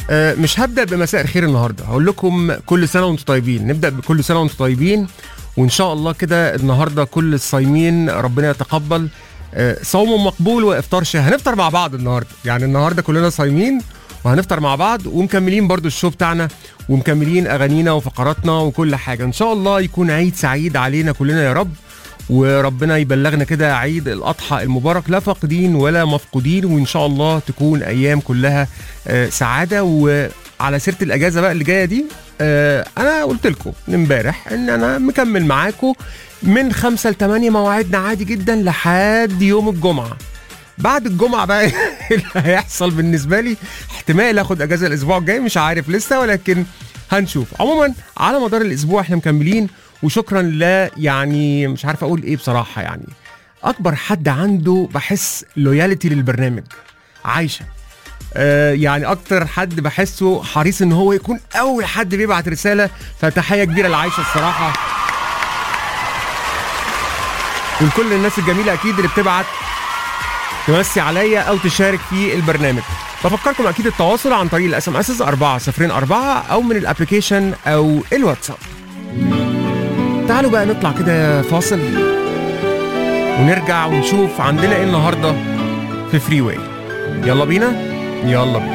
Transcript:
آه، مش هبدا بمساء الخير النهارده هقول لكم كل سنه وانتم طيبين نبدا بكل سنه وانتم طيبين وان شاء الله كده النهارده كل الصايمين ربنا يتقبل آه، صوم مقبول وافطار شهي هنفطر مع بعض النهارده يعني النهارده كلنا صايمين وهنفطر مع بعض ومكملين برضو الشو بتاعنا ومكملين اغانينا وفقراتنا وكل حاجه ان شاء الله يكون عيد سعيد علينا كلنا يا رب وربنا يبلغنا كده عيد الاضحى المبارك لا فاقدين ولا مفقودين وان شاء الله تكون ايام كلها آه، سعاده وعلى سيره الاجازه بقى اللي جايه دي آه، انا قلت لكم امبارح ان انا مكمل معاكم من 5 ل 8 مواعيدنا عادي جدا لحد يوم الجمعه بعد الجمعه بقى اللي هيحصل بالنسبه لي احتمال اخد اجازه الاسبوع الجاي مش عارف لسه ولكن هنشوف عموما على مدار الاسبوع احنا مكملين وشكرا ل يعني مش عارف اقول ايه بصراحه يعني اكبر حد عنده بحس لويالتي للبرنامج عايشه آه يعني اكتر حد بحسه حريص ان هو يكون اول حد بيبعت رساله فتحيه كبيره لعايشه الصراحه ولكل الناس الجميله اكيد اللي بتبعت تمسي عليا او تشارك في البرنامج بفكركم اكيد التواصل عن طريق الاس ام اس 404 او من الابلكيشن او الواتساب تعالوا بقى نطلع كده فاصل ونرجع ونشوف عندنا ايه النهارده في فري واي يلا بينا يلا بينا